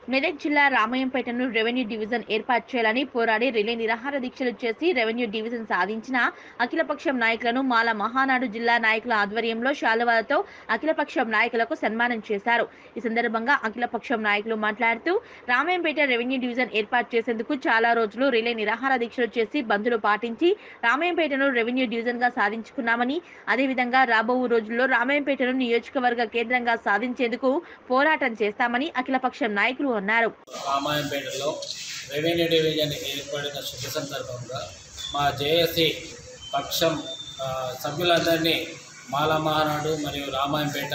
మెదక్ జిల్లా రామయంపేటను revenue division ఏర్పాటు చేయాలని పోరాడి రిలే నిరాహార దీక్షలు చేసి రెవెన్యూ డివిజన్ సాధించిన అఖిలపక్షం నాయకులను మాల మహానాడు జిల్లా నాయకుల ఆధ్వర్యంలో శాలువాలతో అఖిలపక్షం నాయకులకు సన్మానం చేశారు ఈ సందర్భంగా అఖిలపక్షం నాయకులు మాట్లాడుతూ రామయంపేట రెవెన్యూ డివిజన్ ఏర్పాటు చేసేందుకు చాలా రోజులు రిలే నిరాహార దీక్షలు చేసి బంధులు పాటించి రామయంపేటను రెవెన్యూ డివిజన్ గా సాధించుకున్నామని అదేవిధంగా రాబో రోజుల్లో రామయంపేటను నియోజకవర్గ కేంద్రంగా సాధించేందుకు పోరాటం చేస్తామని అఖిలపక్షం నాయకులు అన్నారు రామాయంపేటలో రెవెన్యూ డివిజన్ ఏర్పడిన శుభ సందర్భంగా మా జేఏసీ పక్షం ఆ, సభ్యులందరినీ మాల మహానాడు మరియు రామాయంపేట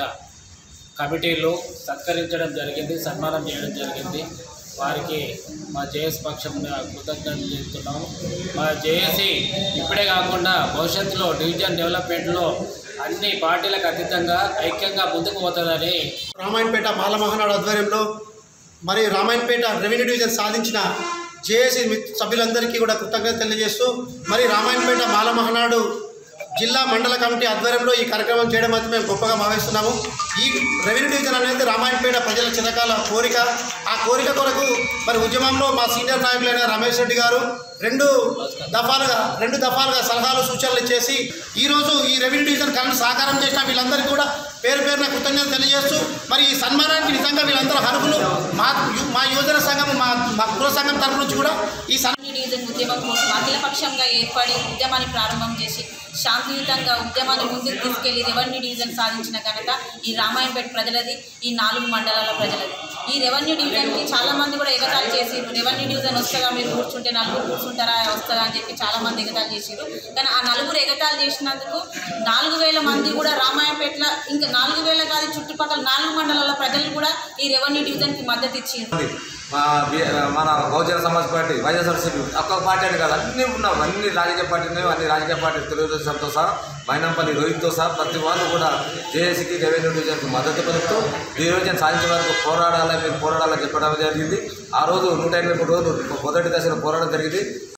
కమిటీలు సత్కరించడం జరిగింది సన్మానం చేయడం జరిగింది వారికి మా జేఎస్ పక్షంగా కృతజ్ఞతలు చెప్తున్నాము మా జేఏసీ ఇప్పుడే కాకుండా భవిష్యత్తులో డివిజన్ డెవలప్మెంట్లో అన్ని పార్టీలకు అతీతంగా ఐక్యంగా ముందుకు పోతుందని రామాయణపేట మాల మహానాడు ఆధ్వర్యంలో మరి రామాయణపేట రెవెన్యూ డివిజన్ సాధించిన జేఏసీ మిత్ సభ్యులందరికీ కూడా కృతజ్ఞత తెలియజేస్తూ మరి రామాయణపేట మాల మహానాడు జిల్లా మండల కమిటీ ఆధ్వర్యంలో ఈ కార్యక్రమం చేయడం అయితే మేము గొప్పగా భావిస్తున్నాము ఈ రెవెన్యూ డివిజన్ అనేది రామాయణపేట ప్రజల చిరకాల కోరిక ఆ కోరిక కొరకు మరి ఉద్యమంలో మా సీనియర్ నాయకులైన రమేష్ రెడ్డి గారు రెండు దఫాలుగా రెండు దఫాలుగా సలహాలు సూచనలు చేసి ఈరోజు ఈ రెవెన్యూ డివిజన్ కళను సాకారం చేసిన వీళ్ళందరికీ కూడా పేరు పేరున కృతజ్ఞతలు తెలియజేస్తూ మరి ఈ సన్మానానికి నిజంగా వీళ్ళందరూ అర్హులు మా యు- మా యువజన సంఘం మా మా కుల సంఘం తరపు నుంచి కూడా ఈ సన్ రెవెన్యూ డివిజన్ ఉద్యమం కోసం అఖిలపక్షంగా ఏర్పడి ఉద్యమాన్ని ప్రారంభం చేసి శాంతియుతంగా ఉద్యమాన్ని ముందుకు తీసుకెళ్లి రెవెన్యూ డివిజన్ సాధించిన ఘనత ఈ రామాయణపేట ప్రజలది ఈ నాలుగు మండలాల ప్రజలది ఈ రెవెన్యూ డివిజన్కి చాలా మంది కూడా ఎగతాళి చేసిరు రెవెన్యూ డివిజన్ వస్తుందా మీరు కూర్చుంటే నలుగురు కూర్చుంటారా వస్తుందా అని చెప్పి చాలా మంది ఎగతాళి చేసిరు కానీ ఆ నలుగురు ఎగతాళి చేసినందుకు నాలుగు వేల మంది కూడా రామాయణపేటలో ఇంకా నాలుగు వేల కాదు చుట్టుపక్కల నాలుగు మండలాల ప్రజలు కూడా ఈ రెవెన్యూ డివిజన్కి మద్దతు ఇచ్చారు ఉంది. మా బి- మన బహుజన సమాజ్ పార్టీ వైఎస్ఆర్సీపీ ఒక్క పార్టీ అని కాదు అన్ని ఉన్నాం అన్ని రాజకీయ పార్టీలు అన్ని రాజకీయ పార్టీలు తెలుగుదేశంతో సహా మైనంపల్లి రోహిత్తో సహా ప్రతి వాళ్ళు కూడా జేఏసీకి రెవెన్యూ డివిజన్కి మద్దతు పలుకుతూ ఈ డివిజన్ సాధించే వరకు పోరాడాలని మీరు పోరాడాలని చెప్పడం జరిగింది ఆ రోజు నూట ఎనభై మూడు రోజులు మొదటి దశలో పోరాటం జరిగింది